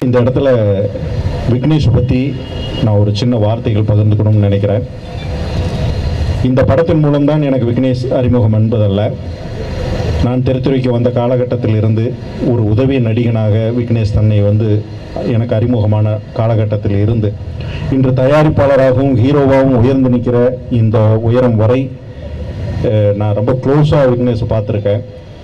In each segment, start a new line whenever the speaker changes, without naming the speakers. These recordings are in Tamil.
இந்த இடத்துல விக்னேஷ் பற்றி நான் ஒரு சின்ன வார்த்தைகள் பகிர்ந்துக்கணும்னு நினைக்கிறேன் இந்த படத்தின் மூலம்தான் எனக்கு விக்னேஷ் அறிமுகம் என்பதல்ல நான் திருத்துறைக்கு வந்த காலகட்டத்தில் இருந்து ஒரு உதவி நடிகனாக விக்னேஷ் தன்னை வந்து எனக்கு அறிமுகமான காலகட்டத்தில் இருந்து இன்று தயாரிப்பாளராகவும் ஹீரோவாகவும் உயர்ந்து நிற்கிற இந்த உயரம் வரை அஹ், நான் ரொம்ப க்ளோஸாக விக்னேஷை பார்த்துருக்கேன்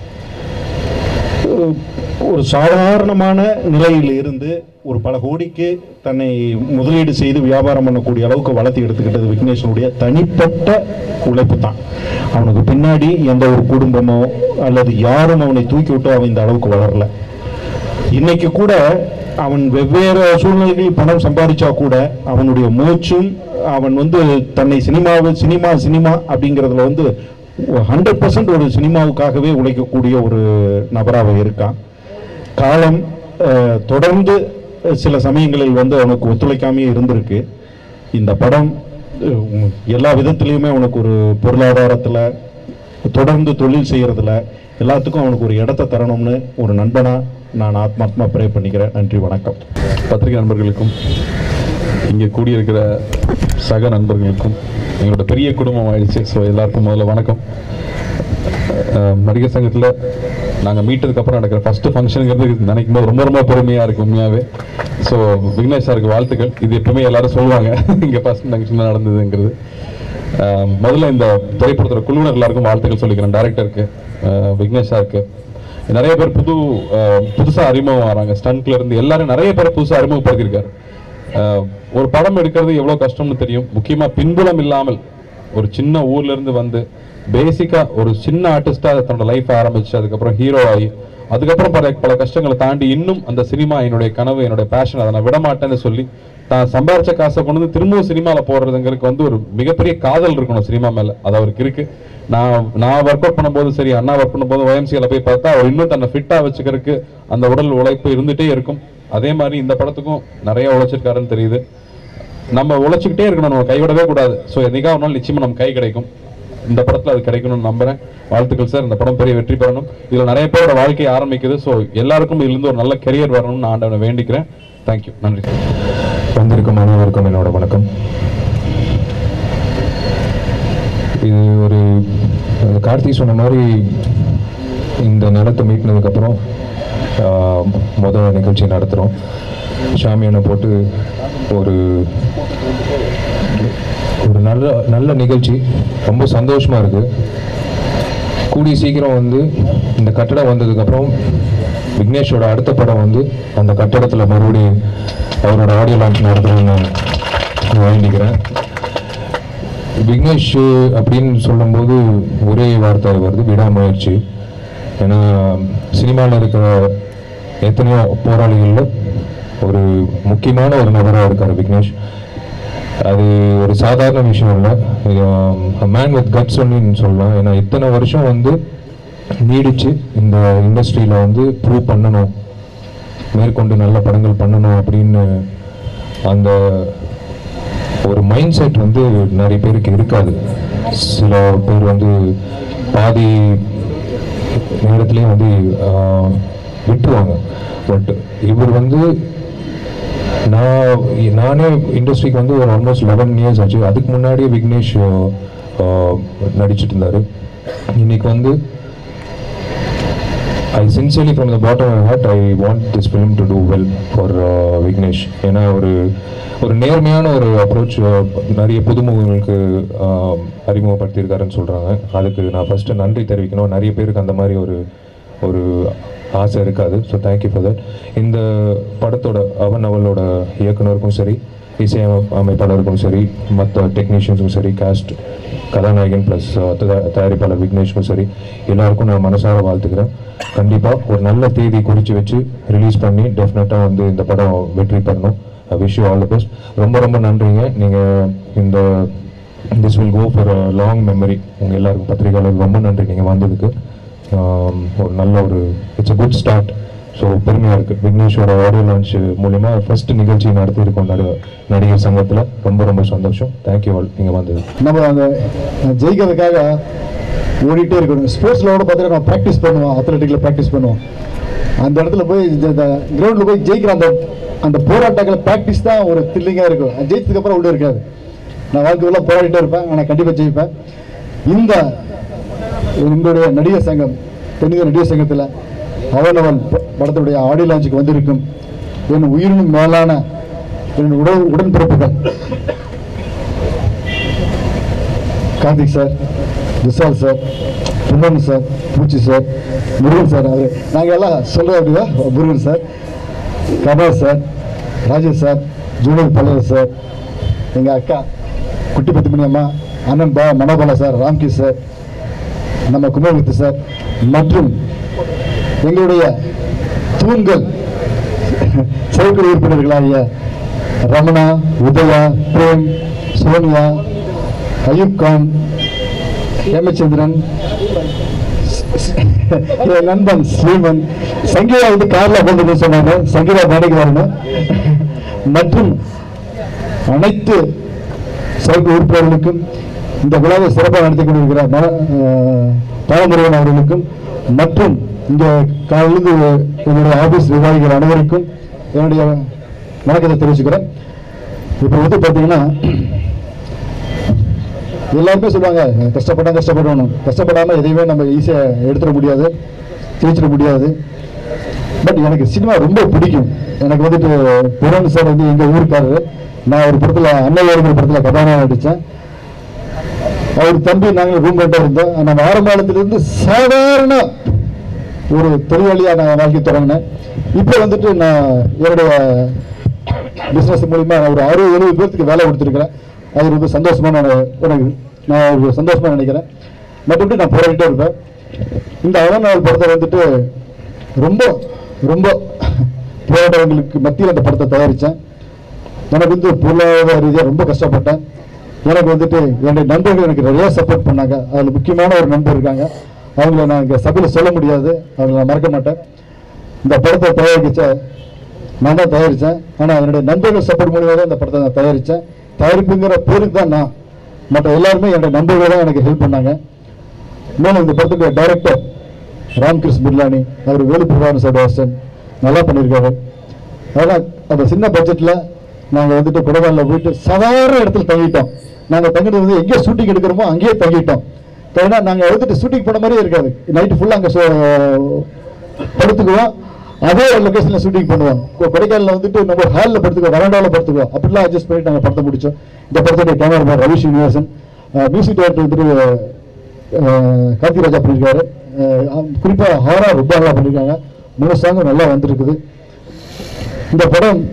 அஹ், ஒரு சாதாரணமான நிலையில் இருந்து ஒரு பல கோடிக்கு தன்னை முதலீடு செய்து வியாபாரம் பண்ணக்கூடிய அளவுக்கு வளர்த்தி எடுத்துக்கிட்டது விக்னேஷனுடைய தனிப்பட்ட உழைப்பு தான் அவனுக்கு பின்னாடி எந்த ஒரு குடும்பமோ அல்லது யாரும் அவனை தூக்கி விட்டு அவன் இந்த அளவுக்கு வளரல இன்னைக்கு கூட அவன் வெவ்வேறு சூழ்நிலைகளில் பணம் சம்பாதிச்சா கூட அவனுடைய மூச்சும் அவன் வந்து தன்னை சினிமாவு சினிமா சினிமா அப்படிங்கிறதுல வந்து ஹண்ட்ரட் பர்சன்ட் ஒரு சினிமாவுக்காகவே உழைக்கக்கூடிய ஒரு நபராக இருக்கான் காலம் அஹ், தொடர்ந்து சில சமயங்களில் வந்து அவனுக்கு ஒத்துழைக்காமே இருந்திருக்கு இந்த படம் அஹ், எல்லா விதத்திலையுமே அவனுக்கு ஒரு பொருளாதாரத்தில் தொடர்ந்து தொழில் செய்யறதுல எல்லாத்துக்கும் அவனுக்கு ஒரு இடத்த தரணும்னு ஒரு நண்பனா நான் ஆத்மாத்மா ப்ரே பண்ணிக்கிறேன் நன்றி வணக்கம்
பத்திரிகை நண்பர்களுக்கும் இங்கே கூடியிருக்கிற சக நண்பர்களுக்கும் எங்களோட பெரிய குடும்பம் ஆயிடுச்சு ஸோ எல்லாருக்கும் முதல்ல வணக்கம் அஹ் நடிகர் சங்கத்தில் நாங்கள் மீட்டதுக்கப்புறம் நடக்கிற ஃபஸ்ட்டு ஃபங்க்ஷனுங்கிறது நினைக்கும் போது ரொம்ப ரொம்ப பெருமையாக இருக்குது உண்மையாகவே ஸோ விக்னேஷ் சாருக்கு வாழ்த்துக்கள் இது எப்பவுமே எல்லாரும் சொல்லுவாங்க இங்கே ஃபஸ்ட் ஃபங்க்ஷன் நடந்ததுங்கிறது அஹ் முதல்ல இந்த திரைப்படத்தோட குழுவினர் எல்லாருக்கும் வாழ்த்துக்கள் சொல்லிக்கிறேன் டேரக்டருக்கு விக்னேஷ் சாருக்கு நிறைய பேர் புது அஹ், புதுசா அறிமுகம் வராங்க ஸ்டண்ட்ல இருந்து எல்லாரும் நிறைய பேர் புதுசா அறிமுகப்படுத்தியிருக்காரு அஹ், ஒரு படம் எடுக்கிறது எவ்வளவு கஷ்டம்னு தெரியும் முக்கியமா பின்புலம் இல்லாமல் ஒரு சின்ன ஊர்ல இருந்து வந்து பேசிக்கா ஒரு சின்ன ஆர்டிஸ்டா தன்னோட லைஃப் ஆரம்பிச்சு அதுக்கப்புறம் ஹீரோ ஆகி அதுக்கப்புறம் பல பல கஷ்டங்களை தாண்டி இன்னும் அந்த சினிமா என்னுடைய கனவு என்னுடைய பேஷன் அதை நான் விட மாட்டேன்னு சொல்லி தான் சம்பாரிச்ச காசை கொண்டு வந்து திரும்பவும் சினிமாவில் போடுறதுங்கிறதுக்கு வந்து ஒரு மிகப்பெரிய காதல் இருக்கணும் சினிமா மேல அது அவருக்கு இருக்கு நான் நான் ஒர்க் அவுட் பண்ணும்போது சரி அண்ணா ஒர்க் பண்ணும்போது ஒயம்சியில் போய் பார்த்தா அவர் இன்னும் தன்னை ஃபிட்டாக வச்சுக்கிறதுக்கு அந்த உடல் உழைப்பு இருந்துட்டே இருக்கும் அதே மாதிரி இந்த படத்துக்கும் நிறைய உழைச்சிருக்காருன்னு தெரியுது நம்ம உழைச்சிக்கிட்டே இருக்கணும் நம்ம கைவிடவே கூடாது ஸோ என்னைக்கா ஒரு நாள் நிச்சயமா நம்ம கை கிடைக்கும் இந்த படத்துல அது கிடைக்கணும்னு நம்புறேன் வாழ்த்துக்கள் சார் இந்த படம் பெரிய வெற்றி பெறணும் இதுல நிறைய பேரோட வாழ்க்கை ஆரம்பிக்குது ஸோ எல்லாருக்கும் இதுல இருந்து ஒரு நல்ல கெரியர் வரணும்னு நான் ஆண்டவனை வேண்டிக்கிறேன் தேங்க்யூ நன்றி
வந்திருக்கும் அனைவருக்கும் என்னோட வணக்கம் இது ஒரு அஹ், கார்த்தி சொன்ன மாதிரி இந்த நிலத்தை மீட்டினதுக்கப்புறம் முதல் நிகழ்ச்சி நடத்துகிறோம் ஷாமியானை போட்டு ஒரு ஒரு நல்ல நல்ல நிகழ்ச்சி ரொம்ப சந்தோஷமா இருக்கு கூடிய சீக்கிரம் வந்து இந்த கட்டடம் வந்ததுக்கப்புறம் விக்னேஷோட அடுத்த படம் வந்து அந்த கட்டடத்தில் மறுபடியும் அவரோட ஆடியோ லான்ச் நடத்தணும்னு நான் வேண்டிக்கிறேன் விக்னேஷ் அப்படின்னு சொல்லும்போது ஒரே வார்த்தை வருது விடாமுயற்சி ஏன்னா சினிமாவில் இருக்கிற எத்தனையோ போராளிகளில் ஒரு முக்கியமான ஒரு நபராக இருக்கார் விக்னேஷ் அது ஒரு சாதாரண விஷயம் இல்லை மேன் வித் கட்ஸ் ஒன்லின்னு சொல்லலாம் ஏன்னா இத்தனை வருஷம் வந்து நீடிச்சு இந்த இண்டஸ்ட்ரியில் வந்து ப்ரூவ் பண்ணணும் மேற்கொண்டு நல்ல படங்கள் பண்ணணும் அப்படின்னு அந்த ஒரு மைண்ட் செட் வந்து நிறைய பேருக்கு இருக்காது சில பேர் வந்து பாதி நேரத்துலேயே வந்து ஆஹ், விட்டுருவாங்க பட் இவர் வந்து நான் நானே இண்டஸ்ட்ரிக்கு வந்து ஒரு ஆல்மோஸ்ட் லெவன் இயர்ஸ் ஆச்சு அதுக்கு முன்னாடியே விக்னேஷ் ஆஹ், நடிச்சிட்டு இருந்தாரு இன்னைக்கு வந்து I sincerely from the bottom of heart I want this film to do well for Vignesh ஏன்னா ஒரு ஒரு நேர்மையான ஒரு அப்ரோச் நிறைய புதுமுகங்களுக்கு ஆஹ், அறிமுகப்படுத்தியிருக்காருன்னு சொல்கிறாங்க அதுக்கு நான் ஃபஸ்ட்டு நன்றி தெரிவிக்கணும் நிறைய பேருக்கு அந்த மாதிரி ஒரு ஒரு ஆசை இருக்காது ஸோ தேங்க்யூ ஃபார் தட் இந்த படத்தோட அவன் அவளோட இயக்குனருக்கும் சரி இசை அமை- அமைப்பாளருக்கும் சரி மற்ற டெக்னீஷியன்ஸுக்கும் சரி காஸ்ட் கதாநாயகன் ப்ளஸ் தயாரிப்பாளர் விக்னேஷ்க்கும் சரி எல்லாருக்கும் நான் மனசார வாழ்த்துக்கிறேன் கண்டிப்பாக ஒரு நல்ல தேதி குறித்து வச்சு ரிலீஸ் பண்ணி டெஃபினட்டாக வந்து இந்த படம் வெற்றி பெறணும் wish you all the best ரொம்ப ரொம்ப நன்றிங்க நீங்கள் இந்த this will go for long memory உங்கள் எல்லாருக்கும் பத்திரிகையாளர் ரொம்ப நன்றி நீங்கள் வந்ததுக்கு ஆம், ஒரு நல்ல ஒரு it's a good start so பெருமையாக இருக்குது விக்னேஷோட ஆடியோ லான்ச் மூலிமா ஃபர்ஸ்ட் நிகழ்ச்சி நடத்தியிருக்கோம் நடி நடிகர் சங்கத்தில் ரொம்ப ரொம்ப சந்தோஷம் தேங்க்யூ ஆல் நீங்கள் வந்தது
நம்ம அந்த ஜெயிக்கிறதுக்காக ஓடிட்டே இருக்கணும் ஸ்போர்ட்ஸில் கூட பார்த்தீங்கன்னா நம்ம ப்ராக்டிஸ் பண்ணுவோம் அத்லெட்டிக்கில் ப்ராக்டிஸ் பண்ணுவோம் அந்த இடத்துல போய் இந்த கிரவுண்டில் போய் ஜெயிக்கிற அந்த அந்த போராட்டங்களை ப்ராக்டிஸ் தான் ஒரு த்ரில்லிங்காக இருக்கும் அது ஜெயிச்சதுக்கு அப்புறம் உள்ள இருக்காது நான் வாழ்க்கையில் போராடிட்டே இருப்பேன் ஆனால் கண்டிப்பாக ஜெயிப்பேன் இந்த எங்களுடைய நடிகர் சங்கம் தென்னிந்திய நடிகர் சங்கத்தில் அவனவன் ப- படத்துடைய ஆடியோ லான்ச்சுக்கு வந்திருக்கும் என் உயிரினும் மேலான என் உடன் உடன்பிறப்புகள் Karthik sir Vishal sir Pullan sir Poochi sir Murugan sir அவர் நாங்கள் எல்லாம் சொல்கிறோம் அப்படியா Murugan sir Kamal sir Rajesh sir junior Pallavar sir எங்கள் அக்கா குட்டி பத்துமணி அம்மா அண்ணன் பா மனோபாலா சார் ராம்கி சார் நம்ம குமரகுத்து சார் மற்றும் எங்களுடைய தூண்கள் செயற்குழு உறுப்பினர்களாகிய ரமணா உதயா பிரேம் சோனியா அயூப் கான் ஹேமச்சந்திரன் என் நண்பன் ஸ்ரீமன் சங்கீதா வந்து கார்ல போட்டு சொன்னாங்க சங்கீதா மேடைக்கு வரணும் மற்றும் அனைத்து செயற்குழு உறுப்பினர்களுக்கும் இந்த விழாவை சிறப்பாக நடத்தி கொண்டிருக்கிற மன அஹ், பாலமுருகன் அவர்களுக்கும் மற்றும் இங்கே காலிலிருந்து என்னுடைய ஆபீஸ் நிர்வாகிகள் அனைவருக்கும் என்னுடைய வணக்கத்தை தெரிவிச்சுக்கிறேன் இப்போ வந்து பார்த்தீங்கன்னா எல்லாருமே சொல்லுவாங்க கஷ்டப்பட்டா கஷ்டப்படணும் கஷ்டப்படாம எதையுமே நம்ம ஈஸியாக எடுத்துட முடியாது ஜெயிச்சிட முடியாது பட் எனக்கு சினிமா ரொம்ப பிடிக்கும் எனக்கு வந்துட்டு புரன் சார் வந்து எங்கள் ஊருக்காரரு நான் ஒரு படத்தில் அன்னையோருங்கிற படத்தில் கதாநாயகம் நடித்தேன் அவர் தம்பி நாங்கள் ரூம் ரெண்டாக இருந்தோம் நம்ம ஆரம்பாலத்திலிருந்து சாதாரண ஒரு தொழிலாளியாக நான் வாழ்க்கை தொடங்கினேன் இப்போ வந்துட்டு நான் என்னுடைய பிஸ்னஸ் மூலிமா ஒரு அறுபது எழுபது பேர்த்துக்கு வேலை கொடுத்துருக்கிறேன் அது ரொம்ப சந்தோஷமா நான் எனக்கு நான் ஒரு சந்தோஷமா நினைக்கிறேன் மற்றபடி நான் போராடிட்டே இருப்பேன் இந்த அவனாள் படத்தை வந்துட்டு ரொம்ப ரொம்ப போராட்டங்களுக்கு மத்தியில் அந்த படத்தை தயாரித்தேன் எனக்கு வந்து பொருளாதார ரீதியாக ரொம்ப கஷ்டப்பட்டேன் எனக்கு வந்துட்டு என்னுடைய நண்பர்கள் எனக்கு நிறைய சப்போர்ட் பண்ணாங்க அதில் முக்கியமான ஒரு நண்பர் இருக்காங்க அவங்கள நான் இங்கே சபையில் சொல்ல முடியாது அவங்கள நான் மறக்க மாட்டேன் இந்த படத்தை தயாரிச்ச நான் தான் தயாரித்தேன் ஆனால் என்னுடைய நண்பர்கள் சப்போர்ட் மூலியமாக தான் இந்த படத்தை நான் தயாரித்தேன் தயாரிப்புங்கிற பேருக்கு தான் நான் மற்ற எல்லாருமே என்னுடைய நண்பர்கள் தான் எனக்கு ஹெல்ப் பண்ணாங்க மேலும் இந்த படத்துடைய டைரக்டர் ராம்கிருஷ்ண பிர்லானி அவர் வேலு பிரபாகரன் சார் வாசன் நல்லா பண்ணியிருக்காரு அதனால் அந்த சின்ன பட்ஜெட்டில் நாங்கள் வந்துட்டு கொடைக்கானல போயிட்டு சாதாரண இடத்துல தங்கிட்டோம் நாங்கள் தங்கினது வந்து எங்கே ஷூட்டிங் எடுக்கிறோமோ அங்கேயே தங்கிட்டோம் ஏன்னா நாங்கள் வந்துட்டு ஷூட்டிங் போன மாதிரியே இருக்காது நைட்டு ஃபுல்லாக அங்கே படுத்துக்குவோம் அதே லொகேஷனில் ஷூட்டிங் பண்ணுவோம் கொ- கொடைக்கானல்ல வந்துட்டு நம்ம ஹாலில் படுத்துக்குவோம் வராண்டாவில் படுத்துக்குவோம் அப்படிலாம் அட்ஜஸ்ட் பண்ணி நாங்கள் படத்தை முடிச்சோம் இந்த படத்துடைய cameraman Ravi Srinivasan music director வந்துட்டு அஹ், கார்த்திக் ராஜா பண்ணியிருக்காரு அஹ், குறிப்பா ஹாரா ரொம்ப நல்லா பண்ணியிருக்காங்க மூணு சாங்கும் நல்லா வந்திருக்குது இந்த படம்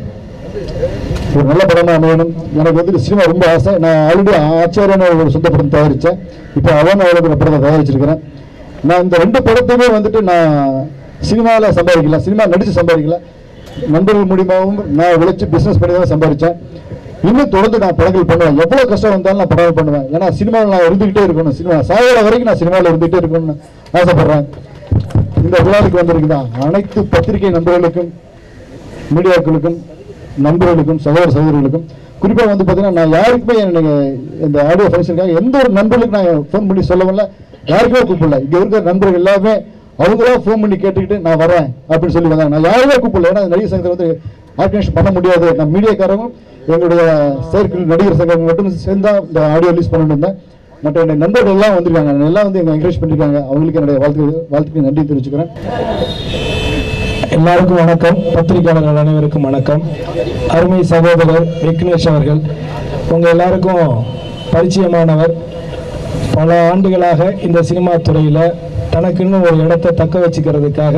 ஒரு நல்ல படமா அமையணும் எனக்கு வந்துட்டு சினிமா ரொம்ப ஆசை நான் ஆல்ரெடி ஆச்சாரியான ஒரு சொந்த படம் தயாரித்தேன் இப்போ அவன் அவளுக்கு ஒரு படத்தை தயாரிச்சிருக்கிறேன் நான் இந்த ரெண்டு படத்தையுமே வந்துட்டு நான் சினிமாவில் சம்பாதிக்கல சினிமா நடித்து சம்பாதிக்கல நண்பர்கள் மூலியமாகவும் நான் உழைச்சி பிஸ்னஸ் பண்ணி தான் சம்பாதிச்சேன் இன்னும் தொடர்ந்து நான் படங்கள் பண்ணுவேன் எவ்வளோ கஷ்டம் வந்தாலும் நான் படங்கள் பண்ணுவேன் ஏன்னா சினிமாவில் நான் இருந்துகிட்டே இருக்கணும் சினிமா சாகிற வரைக்கும் நான் சினிமாவில் இருந்துகிட்டே இருக்கணும்னு ஆசைப்படுறேன் இந்த விழாவுக்கு வந்திருக்குதா அனைத்து பத்திரிகை நண்பர்களுக்கும் மீடியாக்களுக்கும் நண்பர்களுக்கும் சகோதர சகோதரிகளுக்கும் குறிப்பாக வந்து பார்த்தீங்கன்னா நான் யாருக்குமே எனக்கு இந்த ஆடியோ ஃபங்க்ஷனுக்காக எந்த ஒரு நண்பர்களுக்கு நான் ஃபோன் பண்ணி சொல்லவில்ல யாருக்குமே கூப்பிடல இங்கே இருக்கிற நண்பர்கள் எல்லாமே அவங்களா ஃபோன் பண்ணி கேட்டுக்கிட்டு நான் வரேன் அப்படின்னு சொல்லி வந்தாங்க நான் யாருமே கூப்பிடல ஏன்னா நடிகர் சங்கத்தை வந்து ஆர்கனைசேஷன் பண்ண முடியாது நான் மீடியாக்காரங்களும் எங்களுடைய செயற்குழு நடிகர் சங்கம் மட்டும் சேர்ந்தா இந்த ஆடியோ ரிலீஸ் பண்ணிட்டு இருந்தேன் மற்ற என்னுடைய நண்பர்கள் எல்லாம் வந்திருக்காங்க எல்லாம் வந்து எங்களை என்கரேஜ் பண்ணியிருக்காங்க அவங்களுக்கு என்னுடைய வாழ்த்து வாழ்த்துக்கு நன்றி தெரிவிச்சுக்கிறேன்
எல்லாருக்கும் வணக்கம் பத்திரிகையாளர்கள் அனைவருக்கும் வணக்கம் அருமை சகோதரர் விக்னேஷ் அவர்கள் உங்கள் எல்லாருக்கும் பரிச்சயமானவர் பல ஆண்டுகளாக இந்த சினிமா துறையில் தனக்குன்னு ஒரு இடத்தை தக்க வச்சுக்கிறதுக்காக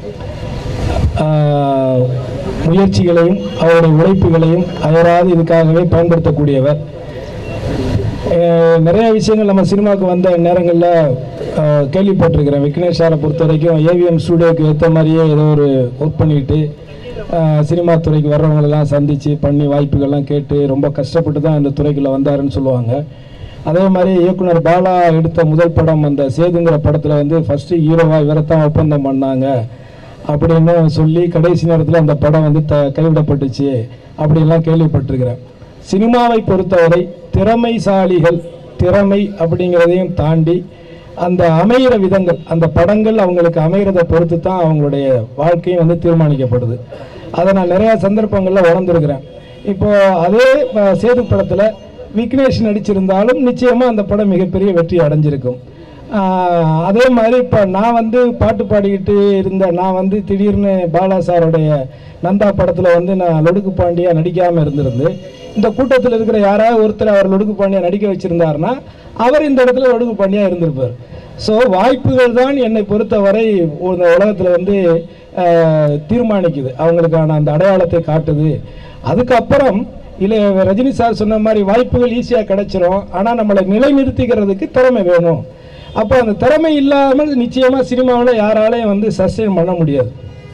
ஆஹ், முயற்சிகளையும் அவருடைய உழைப்புகளையும் அயராது இதுக்காகவே பயன்படுத்தக்கூடியவர் அஹ் நிறைய விஷயங்கள் நம்ம சினிமாவுக்கு வந்த நேரங்களில் கேள்விப்பட்டிருக்கிறேன் விக்னேஷ் சாரை பொறுத்த வரைக்கும் ஏவிஎம் ஸ்டூடியோக்கு ஏற்ற மாதிரியே ஏதோ ஒரு ஒர்க் பண்ணிட்டு அஹ் சினிமா துறைக்கு வர்றவங்களெல்லாம் சந்தித்து பண்ணி வாய்ப்புகள்லாம் கேட்டு ரொம்ப கஷ்டப்பட்டு தான் இந்த துறைக்குள்ளே வந்தாருன்னு சொல்லுவாங்க அதே மாதிரி இயக்குனர் பாலா எடுத்த முதல் படம் அந்த சேதுங்கிற படத்தில் வந்து ஃபஸ்ட்டு ஹீரோவாக இவரைத்தான் ஒப்பந்தம் பண்ணாங்க அப்படின்னு சொல்லி கடைசி நேரத்தில் அந்த படம் வந்து த கைவிடப்பட்டுச்சு அப்படின்லாம் கேள்விப்பட்டிருக்கிறேன் சினிமாவை பொறுத்தவரை திறமைசாலிகள் திறமை அப்படிங்கிறதையும் தாண்டி அந்த அமையிற விதங்கள் அந்த படங்கள் அவங்களுக்கு அமைகிறத பொறுத்து தான் அவங்களுடைய வாழ்க்கையும் வந்து தீர்மானிக்கப்படுது அதை நான் நிறையா சந்தர்ப்பங்களில் உணர்ந்துருக்கிறேன் இப்போ அதே அஹ், சேது படத்தில் விக்னேஷ் நடிச்சிருந்தாலும் நிச்சயமாக அந்த படம் மிகப்பெரிய வெற்றி அடைஞ்சிருக்கும் ஆஹ், அதே மாதிரி இப்போ நான் வந்து பாட்டு பாடிக்கிட்டு இருந்த நான் வந்து திடீர்னு பாலா சாருடைய நந்தா படத்தில் வந்து நான் லொடுக்கு பாண்டியா நடிக்காமல் இருந்திருந்து இந்த கூட்டத்தில் இருக்கிற யாராவது ஒருத்தர் அவர் லொடுக்கு பாண்டியா நடிக்க வச்சிருந்தாருன்னா அவர் இந்த இடத்துல லொடுக்கு பாண்டியா இருந்திருப்பார் ஸோ வாய்ப்புகள் தான் என்னை பொறுத்தவரை இந்த உலகத்தில் வந்து ஆஹ், தீர்மானிக்குது அவங்களுக்கான அந்த அடையாளத்தை காட்டுது அதுக்கப்புறம் இல்லை ரஜினி சார் சொன்ன மாதிரி வாய்ப்புகள் ஈஸியாக கிடைச்சிரும் ஆனால் நம்மளை நிலைநிறுத்திக்கிறதுக்கு திறமை வேணும் அப்போ அந்த திறமை இல்லாமல் நிச்சயமாக சினிமாவில் யாராலையும் வந்து சஸ்டெயின் பண்ண முடியாது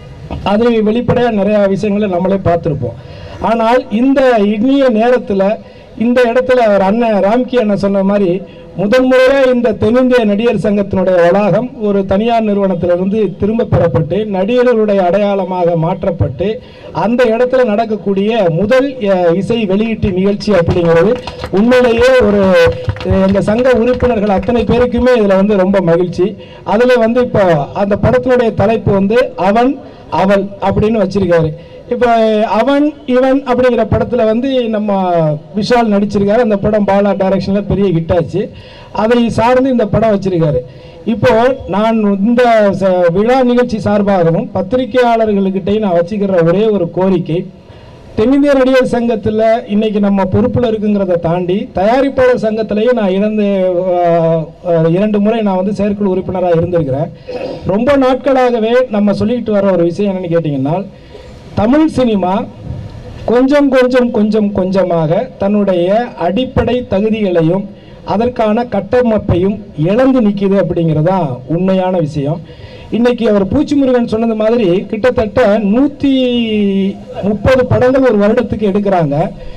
அது வெளிப்படையாக நிறையா விஷயங்களை நம்மளே பார்த்துருப்போம் ஆனால் இந்த இனிய நேரத்தில் இந்த இடத்துல அவர் அண்ணன் ராம்கி அண்ணன் சொன்ன மாதிரி முதன் முறையாக இந்த தென்னிந்திய நடிகர் சங்கத்தினுடைய வளாகம் ஒரு தனியார் நிறுவனத்திலிருந்து திரும்ப பெறப்பட்டு நடிகர்களுடைய அடையாளமாக மாற்றப்பட்டு அந்த இடத்துல நடக்கக்கூடிய முதல் அஹ், இசை வெளியீட்டு நிகழ்ச்சி அப்படிங்கிறது உண்மையிலேயே ஒரு அஹ், எங்க சங்க உறுப்பினர்கள் அத்தனை பேருக்குமே இதில் வந்து ரொம்ப மகிழ்ச்சி அதில் வந்து இப்போ அந்த படத்தினுடைய தலைப்பு வந்து அவன் அவள் அப்படின்னு வச்சிருக்காரு இப்போ அவன் இவன் அப்படிங்கிற படத்தில் வந்து நம்ம விஷால் நடிச்சிருக்காரு அந்த படம் பாலா டைரக்ஷனில் பெரிய ஹிட் ஆச்சு அதை சார்ந்து இந்த படம் வச்சிருக்காரு இப்போ நான் இந்த ச- விழா நிகழ்ச்சி சார்பாகவும் பத்திரிகையாளர்களுக்கிட்டையும் நான் வச்சுக்கிற ஒரே ஒரு கோரிக்கை தென்னிந்திய நடிகர் சங்கத்தில் இன்னைக்கு நம்ம பொறுப்பில் இருக்குங்கிறத தாண்டி தயாரிப்பாளர் சங்கத்திலையும் நான் இறந்து அஹ், அஹ், இரண்டு முறை நான் வந்து செயற்குழு உறுப்பினராக இருந்திருக்கிறேன் ரொம்ப நாட்களாகவே நம்ம சொல்லிட்டு வர ஒரு விஷயம் என்னன்னு கேட்டிங்கன்னா தமிழ் சினிமா கொஞ்சம் கொஞ்சம் கொஞ்சம் கொஞ்சமாக தன்னுடைய அடிப்படை தகுதிகளையும் அதற்கான கட்டமைப்பையும் இழந்து நிற்கிது அப்படிங்கிறதா உண்மையான விஷயம் இன்னைக்கு அவர் பூச்சிமுருகன் சொன்னது மாதிரி கிட்டத்தட்ட நூற்றி முப்பது படங்கள் ஒரு வருடத்துக்கு எடுக்கிறாங்க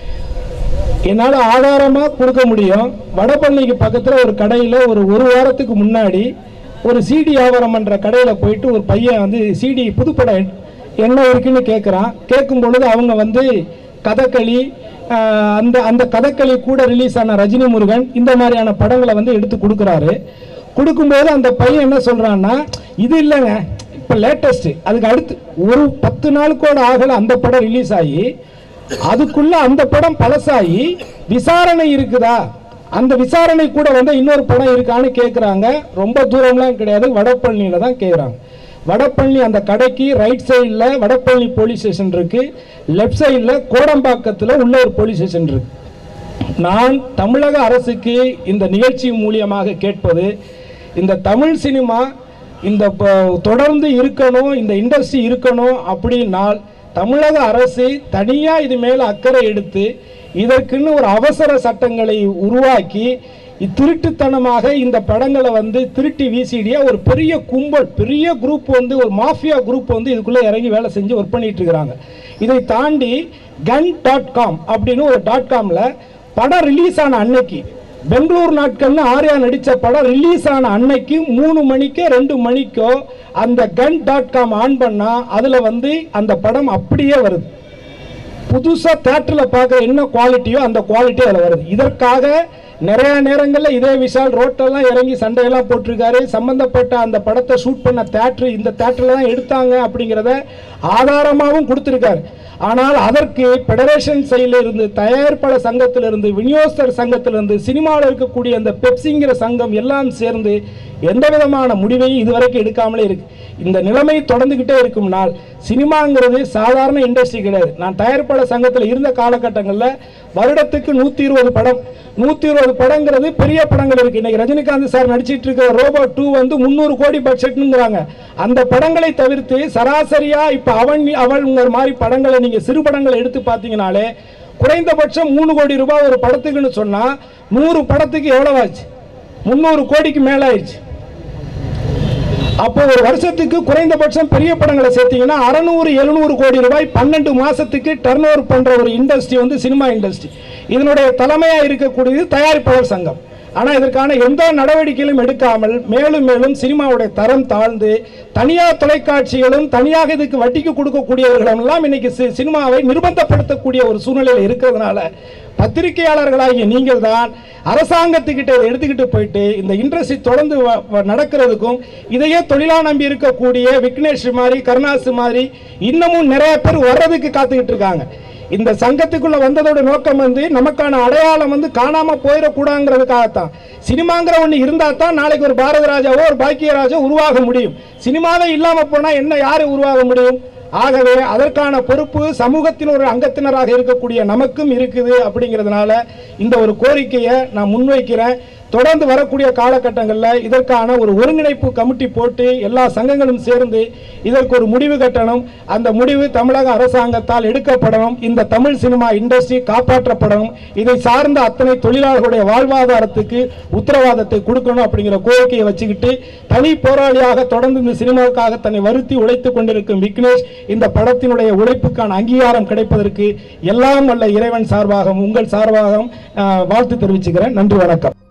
என்னால் ஆதாரமாக கொடுக்க முடியும் வடபழனிக்கு பக்கத்தில் ஒரு கடையில் ஒரு ஒரு வாரத்துக்கு முன்னாடி ஒரு சிடி வியாபாரம் பண்ணுற கடையில் போயிட்டு ஒரு பையன் வந்து சிடி புதுப்படம் என்ன இருக்குன்னு கேட்குறான் கேட்கும் பொழுது அவங்க வந்து கதகளி ஆஹ், அந்த அந்த கதகளி கூட ரிலீஸ் ஆன ரஜினி முருகன் இந்த மாதிரியான படங்களை வந்து எடுத்து கொடுக்குறாரு கொடுக்கும்போது அந்த பையன் என்ன சொல்கிறான்னா இது இல்லைங்க இப்போ லேட்டஸ்ட் அதுக்கு அடுத்து ஒரு பத்து நாளுக்கோட ஆகல அந்த படம் ரிலீஸ் ஆகி அதுக்குள்ள அந்த படம் பழசாகி விசாரணை இருக்குதா அந்த விசாரணை கூட வந்து இன்னொரு படம் இருக்கான்னு கேட்குறாங்க ரொம்ப தூரம்லாம் கிடையாது வடபழனியில தான் கேட்குறாங்க வடபழனி அந்த கடைக்கு ரைட் சைடில் வடபழனி போலீஸ் ஸ்டேஷன் இருக்கு லெஃப்ட் சைடில் கோடம்பாக்கத்தில் உள்ள ஒரு போலீஸ் ஸ்டேஷன் இருக்கு நான் தமிழக அரசுக்கு இந்த நிகழ்ச்சி மூலியமாக கேட்பது இந்த தமிழ் சினிமா இந்த ப- தொடர்ந்து இருக்கணும் இந்த இண்டஸ்ட்ரி இருக்கணும் அப்படின்னால் தமிழக அரசு தனியாக இது மேலே அக்கறை எடுத்து இதற்குன்னு ஒரு அவசர சட்டங்களை உருவாக்கி திருட்டுத்தனமாக இந்த படங்களை வந்து திருட்டி வீசிடிய ஒரு பெரிய கும்பல் பெரிய குரூப் வந்து ஒரு மாஃபியா குரூப் வந்து இதுக்குள்ளே இறங்கி வேலை செஞ்சு ஒர்க் பண்ணிட்டு இருக்கிறாங்க இதை தாண்டி கன் டாட் காம் அப்படின்னு ஒரு டாட் காமில் படம் ரிலீஸ் ஆன அன்னைக்கு பெங்களூர் நாட்கள்னு ஆர்யா நடித்த படம் ரிலீஸ் ஆன அன்னைக்கு மூணு மணிக்கோ ரெண்டு மணிக்கோ அந்த கன் டாட் காம் ஆன் பண்ணால் அதில் வந்து அந்த படம் அப்படியே வருது புதுசாக தேட்டரில் பார்க்குற என்ன குவாலிட்டியோ அந்த குவாலிட்டி அதில் வருது இதற்காக நிறைய நேரங்களில் இதே விஷால் ரோட்டெல்லாம் இறங்கி சண்டையெல்லாம் போட்டிருக்காரு சம்பந்தப்பட்ட அந்த படத்தை ஷூட் பண்ண தேட்ரு இந்த தேட்டரில் தான் எடுத்தாங்க அப்படிங்கிறத ஆதாரமாகவும் கொடுத்துருக்காரு ஆனால் அதற்கு ஃபெடரேஷன் சைடில் இருந்து தயாரிப்பாளர் சங்கத்திலிருந்து விநியோகஸ்தர் சங்கத்திலிருந்து சினிமாவில் இருக்கக்கூடிய அந்த பெப்சிங்கிற சங்கம் எல்லாம் சேர்ந்து எந்த விதமான முடிவையும் இதுவரைக்கும் எடுக்காமலே இருக்கு இந்த நிலைமை தொடர்ந்துகிட்டே இருக்கும் நாள் சினிமாங்கிறது சாதாரண இண்டஸ்ட்ரி கிடையாது நான் தயாரிப்பாளர் சங்கத்தில் இருந்த காலகட்டங்களில் வருடத்துக்கு நூற்றி இருபது படம் நூற்றி இருபது படங்கிறது பெரிய படங்கள் இருக்கு இன்னைக்கு ரஜினிகாந்த் சார் நடிச்சிட்டு இருக்கிற ரோபோ டூ வந்து முந்நூறு கோடி பட்ஜெட்னுங்கிறாங்க அந்த படங்களை தவிர்த்து சராசரியா இப்போ அவன் அவள்ங்கிற மாதிரி படங்களை நீங்க சிறு படங்களை எடுத்து பார்த்தீங்கனாலே குறைந்தபட்சம் மூணு கோடி ரூபாய் ஒரு படத்துக்குன்னு சொன்னா நூறு படத்துக்கு எவ்வளவு ஆச்சு முந்நூறு கோடிக்கு மேல ஆயிடுச்சு அப்போ ஒரு வருஷத்துக்கு குறைந்தபட்சம் பெரிய படங்களை சேர்த்தீங்கன்னா அறநூறு எழுநூறு கோடி ரூபாய் பன்னெண்டு மாசத்துக்கு டர்ன் ஓவர் பண்ற ஒரு இண்டஸ்ட்ரி வந்து சினிமா இண்டஸ்ட்ரி இதனுடைய தலைமையா இருக்கக்கூடியது தயாரிப்பாளர் சங்கம் ஆனா இதற்கான எந்த நடவடிக்கைகளும் எடுக்காமல் மேலும் மேலும் சினிமாவுடைய தரம் தாழ்ந்து தனியார் தொலைக்காட்சிகளும் தனியாக இதுக்கு வட்டிக்கு கொடுக்கக்கூடியவர்களும் எல்லாம் இன்னைக்கு சி- சினிமாவை நிர்பந்தப்படுத்தக்கூடிய ஒரு சூழ்நிலையில் இருக்கிறதுனால பத்திரிகையாளர்களாகிய நீங்கள் தான் அரசாங்கத்துக்கிட்ட இதை எடுத்துக்கிட்டு போயிட்டு இந்த இண்டஸ்ட்ரி தொடர்ந்து வ- வ- நடக்கிறதுக்கும் இதையே தொழிலா நம்பி இருக்கக்கூடிய விக்னேஷ் மாதிரி கருணாசு மாதிரி இன்னமும் நிறைய பேர் வர்றதுக்கு காத்துக்கிட்டு இருக்காங்க இந்த சங்கத்துக்குள்ள வந்ததோட நோக்கம் வந்து நமக்கான அடையாளம் வந்து காணாம போயிடக்கூடாங்கிறதுக்காகத்தான் சினிமாங்கிற ஒண்ணு இருந்தா தான் நாளைக்கு ஒரு பாரத ராஜாவோ ஒரு பாக்கியராஜோ உருவாக முடியும் சினிமாவே இல்லாம போனா என்ன யாரு உருவாக முடியும் ஆகவே அதற்கான பொறுப்பு சமூகத்தின் ஒரு அங்கத்தினராக இருக்கக்கூடிய நமக்கும் இருக்குது அப்படிங்கிறதுனால இந்த ஒரு கோரிக்கையை நான் முன்வைக்கிறேன் தொடர்ந்து வரக்கூடிய காலகட்டங்களில் இதற்கான ஒரு ஒருங்கிணைப்பு கமிட்டி போட்டு எல்லா சங்கங்களும் சேர்ந்து இதற்கு ஒரு முடிவு கட்டணும் அந்த முடிவு தமிழக அரசாங்கத்தால் எடுக்கப்படணும் இந்த தமிழ் சினிமா இண்டஸ்ட்ரி காப்பாற்றப்படணும் இதை சார்ந்த அத்தனை தொழிலாளர்களுடைய வாழ்வாதாரத்துக்கு உத்தரவாதத்தை கொடுக்கணும் அப்படிங்கிற கோரிக்கையை வச்சுக்கிட்டு தனி போராளியாக தொடர்ந்து இந்த சினிமாவுக்காக தன்னை வருத்தி உழைத்துக் கொண்டிருக்கும் விக்னேஷ் இந்த படத்தினுடைய உழைப்புக்கான அங்கீகாரம் கிடைப்பதற்கு எல்லாம் வல்ல இறைவன் சார்பாகவும் உங்கள் சார்பாகவும் ஆஹ், வாழ்த்து தெரிவிச்சுக்கிறேன் நன்றி வணக்கம்